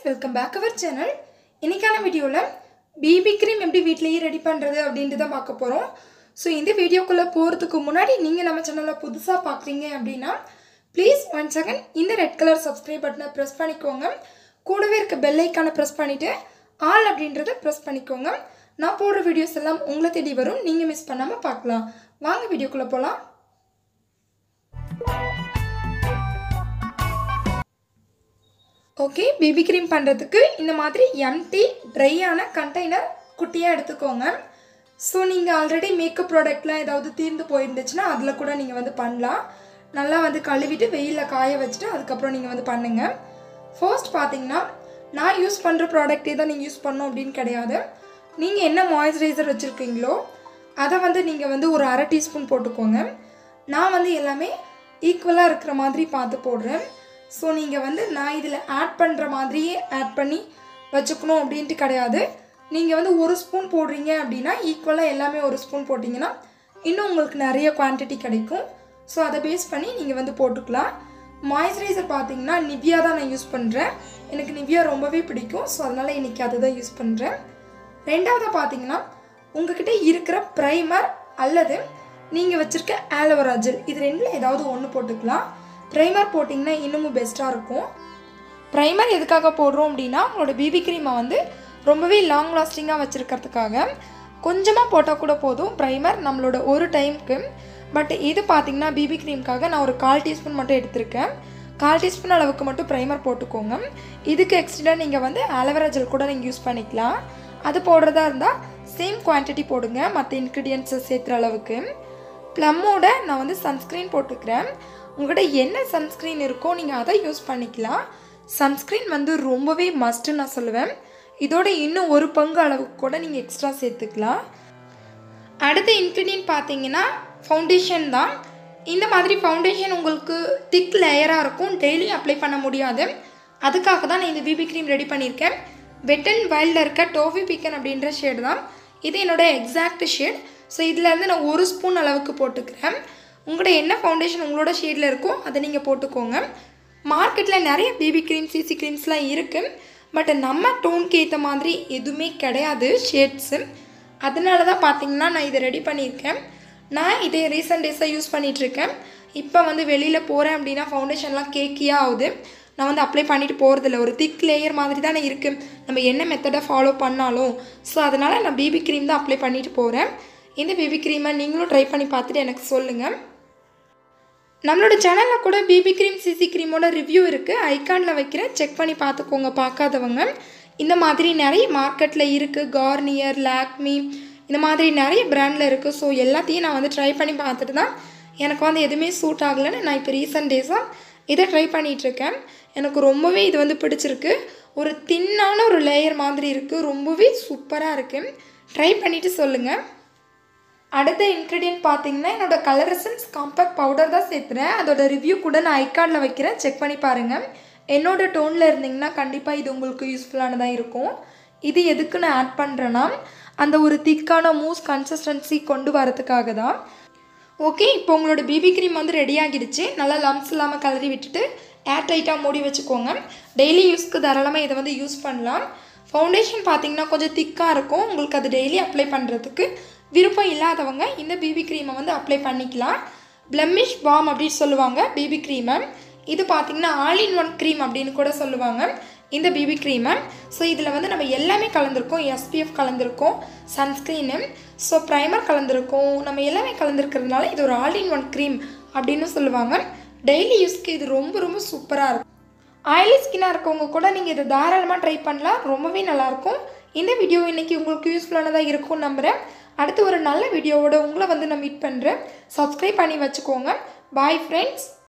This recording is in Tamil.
வெல்கம் பேக் அவர் சேனல் இன்னைக்கான வீடியோவில் பிபி க்ரீம் எப்படி வீட்லேயே ரெடி பண்ணுறது அப்படின்ட்டு தான் பார்க்க போகிறோம் ஸோ இந்த வீடியோக்குள்ளே போகிறதுக்கு முன்னாடி நீங்கள் நம்ம சேனலை புதுசாக பார்க்குறீங்க அப்படின்னா ப்ளீஸ் ஒன் செகண்ட் இந்த ரெட் கலர் சப்ஸ்கிரைப் பட்டனை ப்ரெஸ் பண்ணிக்கோங்க கூடவே இருக்க பெல் ஐக்கானை ப்ரெஸ் பண்ணிவிட்டு ஆல் அப்படின்றத ப்ரெஸ் பண்ணிக்கோங்க நான் போடுற வீடியோஸ் எல்லாம் உங்களை தேடி வரும் நீங்கள் மிஸ் பண்ணாமல் பார்க்கலாம் வாங்க வீடியோக்குள்ளே போகலாம் ஓகே பேபி க்ரீம் பண்ணுறதுக்கு இந்த மாதிரி எம்டி ட்ரையான கண்டெய்னர் குட்டியாக எடுத்துக்கோங்க ஸோ நீங்கள் ஆல்ரெடி மேக்கப் ப்ராடக்ட்லாம் ஏதாவது தீர்ந்து போயிருந்துச்சுன்னா அதில் கூட நீங்கள் வந்து பண்ணலாம் நல்லா வந்து கழுவிட்டு வெயிலில் காய வச்சுட்டு அதுக்கப்புறம் நீங்கள் வந்து பண்ணுங்கள் ஃபர்ஸ்ட் பார்த்தீங்கன்னா நான் யூஸ் பண்ணுற ப்ராடக்ட்டே தான் நீங்கள் யூஸ் பண்ணணும் அப்படின்னு கிடையாது நீங்கள் என்ன மாய்ஸ்சரைசர் வச்சுருக்கீங்களோ அதை வந்து நீங்கள் வந்து ஒரு அரை டீஸ்பூன் போட்டுக்கோங்க நான் வந்து எல்லாமே ஈக்குவலாக இருக்கிற மாதிரி பார்த்து போடுறேன் ஸோ நீங்கள் வந்து நான் இதில் ஆட் பண்ணுற மாதிரியே ஆட் பண்ணி வச்சுக்கணும் அப்படின்ட்டு கிடையாது நீங்கள் வந்து ஒரு ஸ்பூன் போடுறீங்க அப்படின்னா ஈக்குவலாக எல்லாமே ஒரு ஸ்பூன் போட்டிங்கன்னா இன்னும் உங்களுக்கு நிறைய குவான்டிட்டி கிடைக்கும் ஸோ அதை பேஸ் பண்ணி நீங்கள் வந்து போட்டுக்கலாம் மாய்ஸ்சரைசர் பார்த்தீங்கன்னா நிவ்யா தான் நான் யூஸ் பண்ணுறேன் எனக்கு நிவ்யா ரொம்பவே பிடிக்கும் ஸோ அதனால் இன்றைக்கி அதை தான் யூஸ் பண்ணுறேன் ரெண்டாவதாக பார்த்தீங்கன்னா உங்ககிட்ட இருக்கிற ப்ரைமர் அல்லது நீங்கள் வச்சுருக்க ஆலோவேரா ஜெல் இது ரெண்டில் ஏதாவது ஒன்று போட்டுக்கலாம் ப்ரைமர் போட்டிங்கன்னா இன்னமும் பெஸ்ட்டாக இருக்கும் ப்ரைமர் எதுக்காக போடுறோம் அப்படின்னா உங்களோட பிபி க்ரீமை வந்து ரொம்பவே லாங் லாஸ்டிங்காக வச்சுருக்கிறதுக்காக கொஞ்சமாக போட்டால் கூட போதும் ப்ரைமர் நம்மளோட ஒரு டைமுக்கு பட் இது பார்த்தீங்கன்னா பிபி க்ரீம்க்காக நான் ஒரு கால் டீஸ்பூன் மட்டும் எடுத்திருக்கேன் கால் டீஸ்பூன் அளவுக்கு மட்டும் ப்ரைமர் போட்டுக்கோங்க இதுக்கு எக்ஸ்ட்ரா நீங்கள் வந்து ஆலோவேரா ஜெல் கூட நீங்கள் யூஸ் பண்ணிக்கலாம் அது போடுறதா இருந்தால் சேம் குவான்டிட்டி போடுங்க மற்ற இன்க்ரீடியன்ஸை சேர்த்துற அளவுக்கு ப்ளம்மோட நான் வந்து சன்ஸ்க்ரீன் போட்டுக்கிறேன் உங்கள்கிட்ட என்ன சன்ஸ்க்ரீன் இருக்கோ நீங்கள் அதை யூஸ் பண்ணிக்கலாம் சன்ஸ்க்ரீன் வந்து ரொம்பவே மஸ்ட்டு நான் சொல்லுவேன் இதோட இன்னும் ஒரு பங்கு அளவுக்கு கூட நீங்கள் எக்ஸ்ட்ரா சேர்த்துக்கலாம் அடுத்த இன்க்ரீடியன்ட் பார்த்தீங்கன்னா ஃபவுண்டேஷன் தான் இந்த மாதிரி ஃபவுண்டேஷன் உங்களுக்கு திக் லேயராக இருக்கும் டெய்லி அப்ளை பண்ண முடியாது அதுக்காக தான் நான் இந்த பிபி க்ரீம் ரெடி பண்ணியிருக்கேன் வெட் அண்ட் வைல்டில் இருக்க டோஃபி பிக்கன் அப்படின்ற ஷேடு தான் இது என்னோட எக்ஸாக்ட் ஷேட் ஸோ இதுலேருந்து நான் ஒரு ஸ்பூன் அளவுக்கு போட்டுக்கிறேன் உங்களோட என்ன ஃபவுண்டேஷன் உங்களோட ஷேடில் இருக்கோ அதை நீங்கள் போட்டுக்கோங்க மார்க்கெட்டில் நிறைய பேபி க்ரீம் சிசி க்ரீம்ஸ்லாம் இருக்குது பட் நம்ம டோனுக்கு ஏற்ற மாதிரி எதுவுமே கிடையாது ஷேட்ஸு அதனால தான் பார்த்தீங்கன்னா நான் இதை ரெடி பண்ணியிருக்கேன் நான் இதை ரீசெண்ட் டேஸாக யூஸ் பண்ணிகிட்ருக்கேன் இப்போ வந்து வெளியில் போகிறேன் அப்படின்னா ஃபவுண்டேஷன்லாம் கேக்கியாக ஆகுது நான் வந்து அப்ளை பண்ணிட்டு போகிறதில்ல ஒரு திக் லேயர் மாதிரி தானே இருக்குது நம்ம என்ன மெத்தடை ஃபாலோ பண்ணாலும் ஸோ அதனால் நான் பேபி க்ரீம் தான் அப்ளை பண்ணிட்டு போகிறேன் இந்த பேபி க்ரீமை நீங்களும் ட்ரை பண்ணி பார்த்துட்டு எனக்கு சொல்லுங்கள் நம்மளோட சேனலில் கூட பிபி க்ரீம் சிசி க்ரீமோட ரிவ்யூ இருக்குது ஐக்கானில் வைக்கிறேன் செக் பண்ணி பார்த்துக்கோங்க பார்க்காதவங்க இந்த மாதிரி நிறைய மார்க்கெட்டில் இருக்குது கார்னியர் லாக்மி இந்த மாதிரி நிறைய ப்ராண்டில் இருக்குது ஸோ எல்லாத்தையும் நான் வந்து ட்ரை பண்ணி பார்த்துட்டு தான் எனக்கு வந்து எதுவுமே சூட் ஆகலைன்னு நான் இப்போ ரீசெண்ட் டேஸாக இதை ட்ரை பண்ணிகிட்ருக்கேன் எனக்கு ரொம்பவே இது வந்து பிடிச்சிருக்கு ஒரு தின்னான ஒரு லேயர் மாதிரி இருக்குது ரொம்பவே சூப்பராக இருக்குது ட்ரை பண்ணிவிட்டு சொல்லுங்கள் அடுத்த இன்க்ரீடியன்ட் பார்த்தீங்கன்னா என்னோட கலர் எசன்ஸ் காம்பேக்ட் பவுடர் தான் சேர்த்துறேன் அதோட ரிவ்யூ கூட நான் ஐகார்டில் வைக்கிறேன் செக் பண்ணி பாருங்கள் என்னோட டோனில் இருந்தீங்கன்னா கண்டிப்பாக இது உங்களுக்கு யூஸ்ஃபுல்லானதாக இருக்கும் இது எதுக்கு நான் ஆட் பண்ணுறேன்னா அந்த ஒரு திக்கான மூஸ் கன்சிஸ்டன்சி கொண்டு வரதுக்காக தான் ஓகே இப்போ உங்களோட பிபி க்ரீம் வந்து ரெடி ஆகிடுச்சு நல்லா லம்ஸ் இல்லாமல் கலரி விட்டுட்டு ஏர் டைட்டாக மூடி வச்சுக்கோங்க டெய்லி யூஸ்க்கு தாராளமாக இதை வந்து யூஸ் பண்ணலாம் ஃபவுண்டேஷன் பார்த்தீங்கன்னா கொஞ்சம் திக்காக இருக்கும் உங்களுக்கு அது டெய்லி அப்ளை பண்ணுறதுக்கு விருப்பம் இல்லாதவங்க இந்த பிபி க்ரீமை வந்து அப்ளை பண்ணிக்கலாம் ப்ளம்மிஷ் பாம் அப்படின்னு சொல்லுவாங்க பிபி க்ரீமை இது பார்த்திங்கன்னா ஆல் இன் ஒன் க்ரீம் அப்படின்னு கூட சொல்லுவாங்க இந்த பிபி க்ரீமை ஸோ இதில் வந்து நம்ம எல்லாமே கலந்துருக்கோம் எஸ்பிஎஃப் கலந்துருக்கோம் சன்ஸ்க்ரீனு ஸோ ப்ரைமர் கலந்துருக்கோம் நம்ம எல்லாமே கலந்துருக்கிறதுனால இது ஒரு ஆல் இன் ஒன் க்ரீம் அப்படின்னு சொல்லுவாங்க டெய்லி யூஸ்க்கு இது ரொம்ப ரொம்ப சூப்பராக இருக்கும் ஆயிலி ஸ்கின்னாக இருக்கவங்க கூட நீங்கள் இதை தாராளமாக ட்ரை பண்ணலாம் ரொம்பவே நல்லாயிருக்கும் இந்த வீடியோ இன்றைக்கி உங்களுக்கு யூஸ்ஃபுல்லானதாக இருக்கும்னு நம்புகிறேன் அடுத்து ஒரு நல்ல வீடியோவோட உங்களை வந்து நான் மீட் பண்ணுறேன் சப்ஸ்கிரைப் பண்ணி வச்சுக்கோங்க பாய் ஃப்ரெண்ட்ஸ்